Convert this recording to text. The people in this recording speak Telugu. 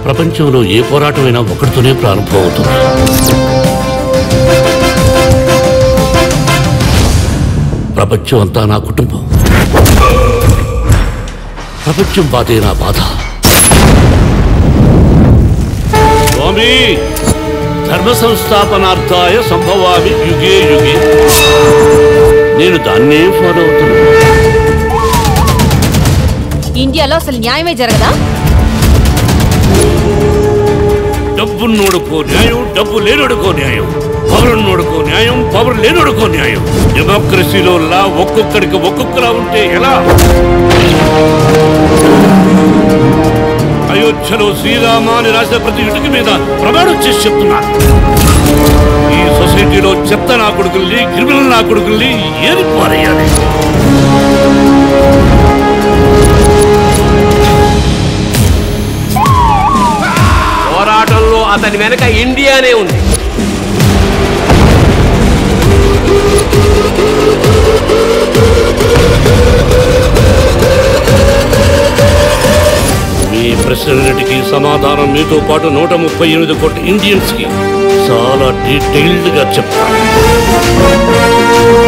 ప్రపంచంలో ఏ పోరాటమైనా ఒకటితోనే ప్రారంభమవుతుంది ప్రపంచం అంతా నా కుటుంబం ప్రపంచం బాధే నా బాధ స్వామి ధర్మ సంస్థాపనార్థాయ సంభవామి యుగే యుగే నేను దాన్నే ఫాలో అవుతున్నాను ఇండియాలో అసలు న్యాయమే జరగదా డబ్బున్నోడుకో న్యాయం డబ్బు లేనోడుకో న్యాయం పవర్ ఉన్నోడుకో న్యాయం పవర్ లేనోడుకో న్యాయం డెమోక్రసీలో లా ఒక్కొక్కడికి ఒక్కొక్కలా ఉంటే ఎలా అయోధ్యలో శ్రీరామ అని రాసిన ప్రతి ఇటుక మీద ప్రమాణం చేసి చెప్తున్నా ఈ సొసైటీలో చెత్త నా కొడుకుల్ని క్రిమినల్ నా కొడుకుల్ని ఏరి పారేయాలి పోరాటంలో అతని వెనక ఇండియానే ఉంది మీ ప్రశ్నలన్నిటికీ సమాధానం మీతో పాటు నూట ముప్పై ఎనిమిది కోట్ల ఇండియన్స్ కి చాలా డీటెయిల్డ్ గా చెప్తాను